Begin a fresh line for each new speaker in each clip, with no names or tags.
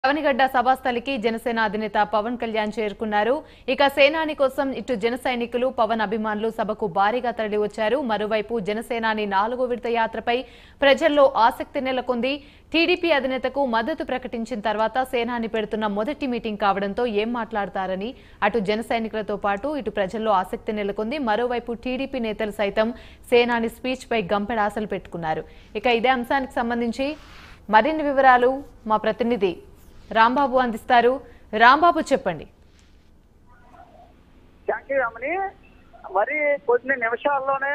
అవనిగడ్డ సభాస్థలికి జనసేన అధినేత పవన్ కళ్యాణ్ చేరుకున్నారు ఇక సేనాని కోసం ఇటు జన సైనికులు పవన్ అభిమానులు సభకు భారీగా తరలివచ్చారు మరోవైపు జనసేనాని నాలుగో విడత యాత్రపై ప్రజల్లో ఆసక్తి నెలకొంది టీడీపీ అధినేతకు మద్దతు ప్రకటించిన తర్వాత సేనాని పెడుతున్న మొదటి మీటింగ్ కావడంతో ఏం మాట్లాడతారని అటు జన సైనికులతో పాటు ఇటు ప్రజల్లో ఆసక్తి నెలకొంది మరోవైపు టీడీపీ నేతలు సైతం సేనాని స్పీచ్ పై గంపెడాసలు పెట్టుకున్నారు ఇక ఇదే అంశానికి సంబంధించి మరిన్ని వివరాలు మా ప్రతినిధి రాంబాబు అందిస్తారు రాంబాబు చెప్పండి
థ్యాంక్ యూ రమణి మరి కొన్ని నిమిషాల్లోనే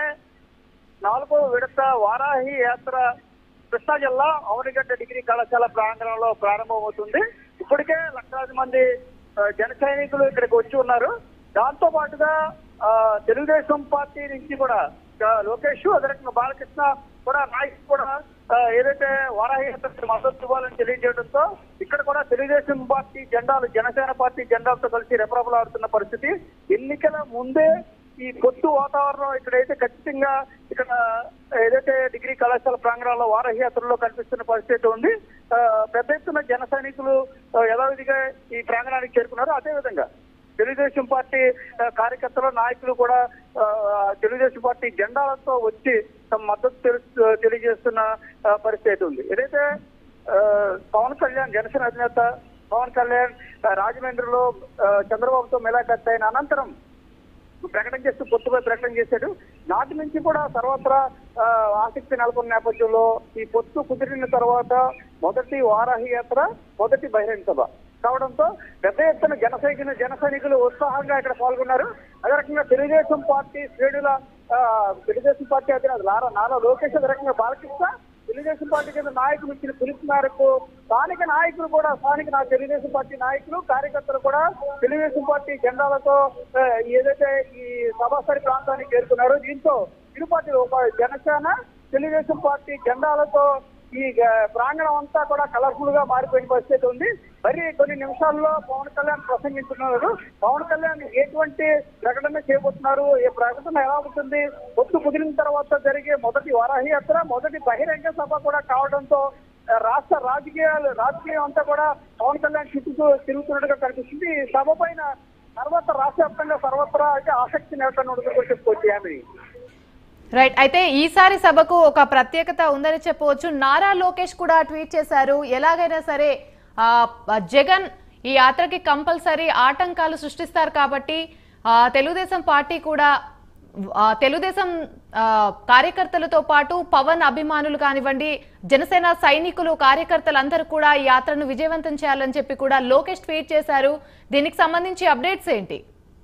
నాలుగో విడత వారాహి యాత్ర కృష్ణా జిల్లా అవనిగడ్డ డిగ్రీ కళాశాల ప్రాంగణంలో ప్రారంభమవుతుంది ఇప్పటికే లక్షలాది మంది ఆ, జన సైనికులు ఇక్కడికి వచ్చి ఉన్నారు దాంతో పాటుగా ఆ, తెలుగుదేశం పార్టీ నుంచి కూడా ఆ, లోకేష్ అదే రకంగా బాలకృష్ణ కూడా నాయకులు కూడా ఆ, ఏదైతే వారాహి యాత్రకు మద్దతు ఇవ్వాలని తెలియజేయడంతో ఇక్కడ కూడా తెలుగుదేశం పార్టీ జెండాలు జనసేన పార్టీ జెండాలతో కలిసి రెపరెపలాడుతున్న పరిస్థితి ఎన్నికల ముందే ఈ పొత్తు వాతావరణం ఇక్కడైతే ఖచ్చితంగా ఇక్కడ ఏదైతే డిగ్రీ కళాశాల ప్రాంగణంలో వారాహి యాత్రలో కనిపిస్తున్న పరిస్థితి ఉంది ఆ, పెద్ద ఎత్తున జన సైనికులు ఆ, యథావిధిగా ఈ ప్రాంగణానికి చేరుకున్నారు అదేవిధంగా తెలుగుదేశం పార్టీ ఆ, కార్యకర్తలు నాయకులు కూడా ఆ, తెలుగుదేశం పార్టీ జెండాలతో వచ్చి తమ మద్దతు తెలు- తెలియజేస్తున్న ఆ, పరిస్థితి ఉంది ఏదైతే ఆ, పవన్ కళ్యాణ్ జనసేన అధినేత పవన్ కళ్యాణ్ ఆ, రాజమండ్రిలో ఆ, చంద్రబాబుతో మెలాఖత్ అయిన అనంతరం ప్రకటన చేస్తూ పొత్తుపై ప్రకటన చేశాడు నాటి నుంచి కూడా సర్వత్రా ఆ, ఆసక్తి నెలకొన్న నేపథ్యంలో ఈ పొత్తు కుదిరిన తర్వాత మొదటి వారాహి యాత్ర మొదటి బహిరంగ సభ కావడంతో పెద్ద ఎత్తున జన సైనికులు జన సైనికులు ఉత్సాహంగా ఇక్కడ పాల్గొన్నారు అదే రకంగా తెలుగుదేశం పార్టీ శ్రేణుల ఆ, తెలుగుదేశం పార్టీ అధినేత నారా నారా లోకేష్ అదే రకంగా బాలకృష్ణ తెలుగుదేశం పార్టీ కింద నాయకులు ఇచ్చిన పిలుపు మేరకు స్థానిక నాయకులు కూడా స్థానిక నా తెలుగుదేశం పార్టీ నాయకులు కార్యకర్తలు కూడా తెలుగుదేశం పార్టీ జెండాలతో ఆ, ఏదైతే ఈ సభాస్థలి ప్రాంతానికి చేరుకున్నారో దీంతో ఇరు పార్టీలు ఒక జనసేన తెలుగుదేశం పార్టీ జెండాలతో ఈ ఆ, ప్రాంగణం అంతా కూడా కలర్ఫుల్ గా మారిపోయిన పరిస్థితి ఉంది మరి కొన్ని నిమిషాల్లో పవన్ కళ్యాణ్ ప్రసంగిస్తున్నారు పవన్ కళ్యాణ్ ఎటువంటి ప్రకటన చేయబోతున్నారు ఈ ప్రకటన ఎలా ఉంటుంది పొత్తు కుదిరిన తర్వాత జరిగే మొదటి వారాహి యాత్ర మొదటి బహిరంగ సభ కూడా కావడంతో ఆ, రాష్ట్ర రాజకీయాలు రాజకీయం అంతా కూడా పవన్ కళ్యాణ్ చుట్టూ తిరుగుతున్నట్టుగా కనిపిస్తుంది ఈ సభ పైన సర్వత్ర రాష్ట్ర వ్యాప్తంగా సర్వత్రా అయితే ఆసక్తి నెలకొన్నట్టుగా కూడా చెప్పుకోవచ్చు ఆమె
రైట్ అయితే ఈసారి సభకు ఒక ప్రత్యేకత ఉందని చెప్పవచ్చు నారా లోకేష్ కూడా ట్వీట్ చేశారు ఎలాగైనా సరే ఆ, జగన్ ఈ యాత్రకి కంపల్సరీ ఆటంకాలు సృష్టిస్తారు కాబట్టి ఆ, తెలుగుదేశం పార్టీ కూడా ఆ, తెలుగుదేశం ఆ, కార్యకర్తలతో పాటు పవన్ అభిమానులు కానివ్వండి జనసేన సైనికులు కార్యకర్తలు అందరూ కూడా ఈ యాత్రను విజయవంతం చేయాలని చెప్పి కూడా లోకేష్ ట్వీట్ చేశారు దీనికి సంబంధించి అప్డేట్స్ ఏంటి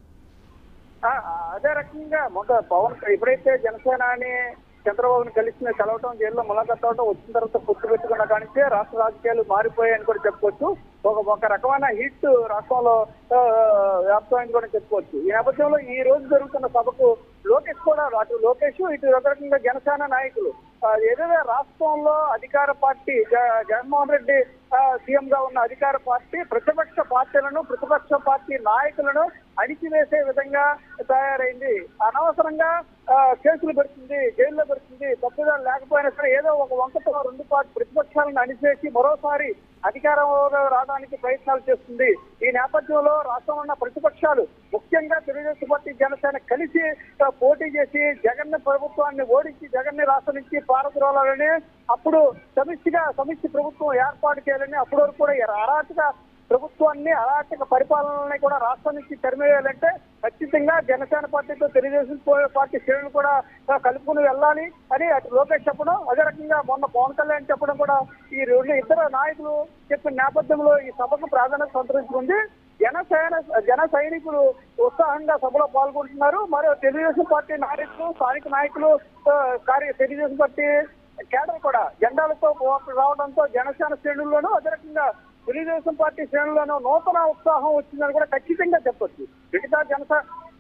ఆ, అదే రకంగా మొదట పవన్ ఎప్పుడైతే జనసేనాని చంద్రబాబుని కలిసి కలవటం జైల్లో ములాఖత్ అవటం వచ్చిన తర్వాత పొత్తు పెట్టుకున్న కానించే రాష్ట్ర రాజకీయాలు మారిపోయాయని కూడా చెప్పుకోవచ్చు ఒక ఒక రకమైన హిట్ రాష్ట్రంలో ఆ, వ్యాప్తమైంది కూడా చెప్పుకోవచ్చు ఈ నేపథ్యంలో ఈ రోజు జరుగుతున్న సభకు లోకేష్ కూడా అటు లోకేష్ ఇటు ఒక రకంగా జనసేన నాయకులు ఆ, ఏదైతే రాష్ట్రంలో అధికార పార్టీ జ- జగన్మోహన్ రెడ్డి సీఎం గా ఉన్న అధికార పార్టీ ప్రతిపక్ష పార్టీలను ప్రతిపక్ష పార్టీ నాయకులను అణిచివేసే విధంగా తయారైంది అనవసరంగా ఆ, కేసులు పెడుతుంది జైల్లో పెడుతుంది తప్పుదారు లేకపోయినా సరే ఏదో ఒక వంకతో రెండు పార్టీ ప్రతిపక్షాలను అణిచేసి మరోసారి అధికారంలో రావడానికి ప్రయత్నాలు చేస్తుంది ఈ నేపథ్యంలో రాష్ట్రంలో ఉన్న ప్రతిపక్షాలు ముఖ్యంగా తెలుగుదేశం పార్టీ జనసేన కలిసి ఆ, పోటీ చేసి జగన్ ప్రభుత్వాన్ని ఓడించి జగన్ ని రాష్ట్రం నుంచి పారద్రోలాలని అప్పుడు సమిష్టిగా సమిష్టి ప్రభుత్వం ఏర్పాటు చేయాలని అప్పటి వరకు కూడా ఈ అరాచక ప్రభుత్వాన్ని అరాచక పరిపాలనని కూడా రాష్ట్రం నుంచి తరిమేయాలంటే ఖచ్చితంగా జనసేన పార్టీతో తెలుగుదేశం పో- పార్టీ శ్రేణులు కూడా ఆ, కలుపుకుని వెళ్ళాలి అని అటు లోకేష్ చెప్పడం అదే రకంగా మొన్న పవన్ కళ్యాణ్ చెప్పడం కూడా ఈ రెండు ఇద్దరు నాయకులు చెప్పిన నేపథ్యంలో ఈ సభకు ప్రాధాన్యత సంతరించుకుంది జనసేన జన సైనికులు ఉత్సాహంగా సభలో పాల్గొంటున్నారు మరియు తెలుగుదేశం పార్టీ నాయకులు స్థానిక నాయకులు ఆ, కార్య తెలుగుదేశం పార్టీ కేడర్ కూడా జెండాలతో రావడంతో జనసేన శ్రేణుల్లోనూ అదే రకంగా తెలుగుదేశం పార్టీ శ్రేణుల్లోనూ నూతన ఉత్సాహం వచ్చిందని కూడా ఖచ్చితంగా చెప్పొచ్చు మిగతా జనసేన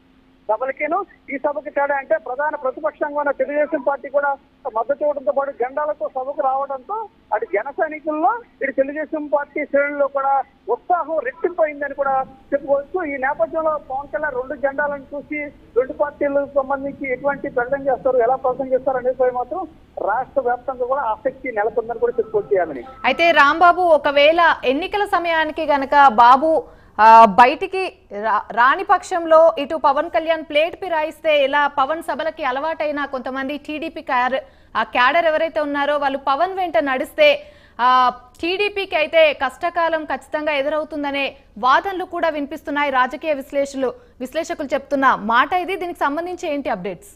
సభలకిను ఈ సభకి తేడా అంటే ప్రధాన ప్రతిపక్షంగా ఉన్న తెలుగుదేశం పార్టీ కూడా మద్దతు ఇవ్వడంతో పాటు జెండాలతో సభకు రావడంతో అటు జన సైనికుల్లో ఇటు తెలుగుదేశం పార్టీ శ్రేణుల్లో కూడా ఉత్సాహం రెట్టింపోయిందని కూడా చెప్పుకోవచ్చు ఈ నేపథ్యంలో పవన్ కళ్యాణ్ రెండు జెండాలను చూసి రెండు పార్టీలకు సంబంధించి ఎటువంటి ప్రకటన చేస్తారు ఎలా ప్రకటన చేస్తారు అనేసి మాత్రం రాష్ట్ర వ్యాప్తంగా కూడా ఆసక్తి నెలకొందని కూడా చెప్పుకోవచ్చు యామిని
అయితే రాంబాబు ఒకవేళ ఎన్నికల సమయానికి గనక బాబు ఆ, బయటికి రా- రాని పక్షంలో ఇటు పవన్ కళ్యాణ్ ప్లేట్ పిరాయిస్తే ఇలా పవన్ సభలకి అలవాటైన కొంతమంది టీడీపీ క్యాడర్ ఆ క్యాడర్ ఎవరైతే ఉన్నారో వాళ్ళు పవన్ వెంట నడిస్తే ఆ టీడీపీకి అయితే కష్టకాలం ఖచ్చితంగా ఎదురవుతుందనే వాదనలు కూడా వినిపిస్తున్నాయి రాజకీయ విశ్లేషకులు విశ్లేషకులు చెప్తున్న మాట ఇది దీనికి సంబంధించి ఏంటి అప్డేట్స్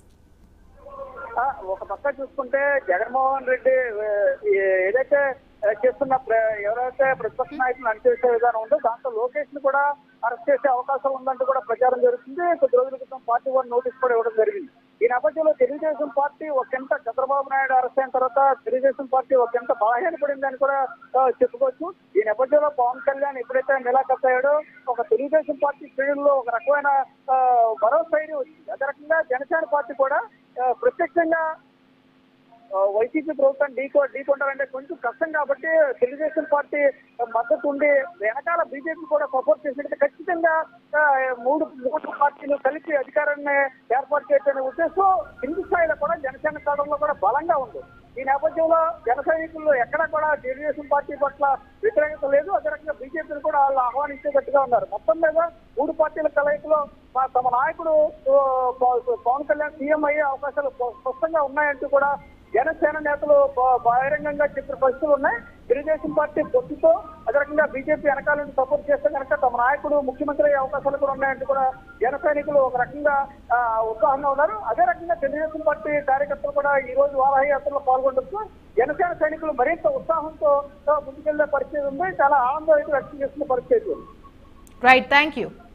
ఆ, ఒక పక్క చూసుకుంటే జగన్మోహన్ రెడ్డి ఆ, ఏ- ఏదైతే ఆ, చేస్తున్న ప్ర- ఎవరైతే ప్రతిపక్ష నాయకులను అణిచేసే విధానం ఉందో దాంతో లోకేష్ ని కూడా అరెస్ట్ చేసే అవకాశం ఉందంటూ కూడా ప్రచారం జరుగుతుంది కొద్ది రోజుల క్రితం పార్టీ వారు నోటీస్ కూడా ఇవ్వడం జరిగింది ఈ నేపథ్యంలో తెలుగుదేశం పార్టీ ఒకంత చంద్రబాబు నాయుడు అరెస్ట్ అయిన తర్వాత తెలుగుదేశం పార్టీ ఒకంత బలహీనపడిందని కూడా ఆ, చెప్పుకోవచ్చు ఈ నేపథ్యంలో పవన్ కళ్యాణ్ ఎప్పుడైతే నిలాఖత్ అయ్యాడో ఒక తెలుగుదేశం పార్టీ శ్రేణుల్లో ఒక రకమైన ఆ, భరోసా ఇది వచ్చింది అదే రకంగా జనసేన పార్టీ కూడా ఆ, ప్రత్యక్షంగా ఆ, వైసీపీ ప్రభుత్వం ఢీకో ఢీకొంటారంటే కొంచెం కష్టం కాబట్టి తెలుగుదేశం పార్టీ మద్దతు ఉండి వెనకాల బీజేపీ కూడా సపోర్ట్ చేసినట్టు ఖచ్చితంగా ఆ, మూడు మూడు పార్టీలు కలిసి అధికారాన్ని ఏర్పాటు చేయాలనే ఉద్దేశం కింది స్థాయిలో కూడా జనసేన కాలంలో కూడా బలంగా ఉంది ఈ నేపథ్యంలో జన సైనికుల్లో ఎక్కడ కూడా తెలుగుదేశం పార్టీ పట్ల వ్యతిరేకత లేదు అదే రకంగా బీజేపీని కూడా వాళ్ళు ఆహ్వానించేటట్టుగా ఉన్నారు మొత్తం మీద మూడు పార్టీల కలయికలో మా- తమ నాయకుడు ఆ, ప- పవన్ కళ్యాణ్ సీఎం అయ్యే అవకాశాలు స్ప- స్పష్టంగా ఉన్నాయంటూ కూడా జనసేన నేతలు బ- బహిరంగంగా చెప్పిన పరిస్థితులు ఉన్నాయి తెలుగుదేశం పార్టీ పొత్తుతో అదే రకంగా బీజేపీ వెనకాల నుంచి సపోర్ట్ చేస్తే కనుక తమ నాయకుడు ముఖ్యమంత్రి అయ్యే అవకాశాలు కూడా ఉన్నాయంటూ కూడా జన సైనికులు ఒక రకంగా ఆ, ఉత్సాహంగా ఉన్నారు అదే రకంగా తెలుగుదేశం పార్టీ కార్యకర్తలు కూడా ఈ రోజు వారాహి యాత్రలో పాల్గొనడంతో జనసేన సైనికులు మరింత ఉత్సాహంతో ఆ, ముందుకెళ్లే పరిస్థితి ఉంది చాలా ఆనందం అయితే వ్యక్తం చేస్తున్న పరిస్థితి ఉంది
రైట్ థ్యాంక్ యూ